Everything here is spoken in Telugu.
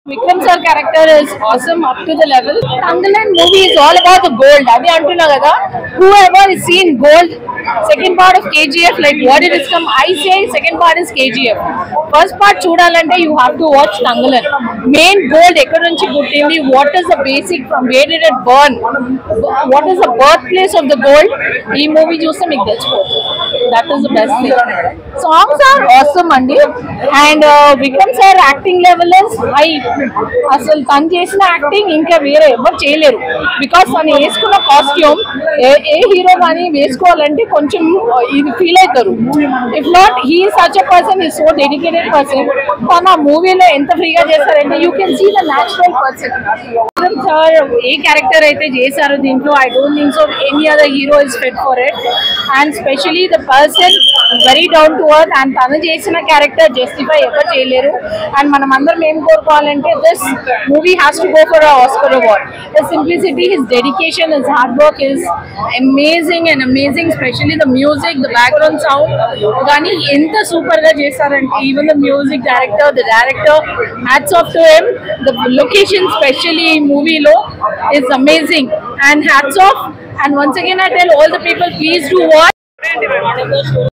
Vikram sir character is awesome up to the level Thangalaan movie is all about the gold అది అంటున్నా కదా who ever is seen gold second part of KGF like what it is come I say second part is KGF first part చూడాలంటే you have to watch Thangalaan main gold ఎక్కడ నుంచి పుట్టింది what is the basic from where did it burn what is the birth place of the gold ఈ మూవీ చూస్తే మీకు తెలిసిపోతుంది that is the best thing songs are awesome అండి and Vikram sir acting level is high అసలు తను చేసిన యాక్టింగ్ ఇంకా వేరే ఎవరు చేయలేరు బికాస్ తను వేసుకున్న కాస్ట్యూమ్ ఏ ఏ హీరో కానీ వేసుకోవాలంటే కొంచెం uh, ఇది ఫీల్ అవుతారు if not he such a person ఈ సో డెడికేటెడ్ పర్సన్ తను ఆ మూవీలో ఎంత ఫ్రీగా చేస్తారంటే you can see the natural person sir ఏ క్యారెక్టర్ అయితే చేశారో దీంట్లో I don't think so any other hero is fit for it and specially the person very down to earth and తను చేసిన క్యారెక్టర్ జస్టిఫై ఎవరు చేయలేరు అండ్ మనం అందరం ఏం కోరుకోవాలంటే this movie has to go for Oscar award the simplicity his dedication his hard work is amazing and amazing specially the music the background sound కానీ ఎంత సూపర్ గా చేశారంటే even the music director the director hats off to him the location specially ఈ మూవీలో is amazing and hats off and once again I tell all the people please do watch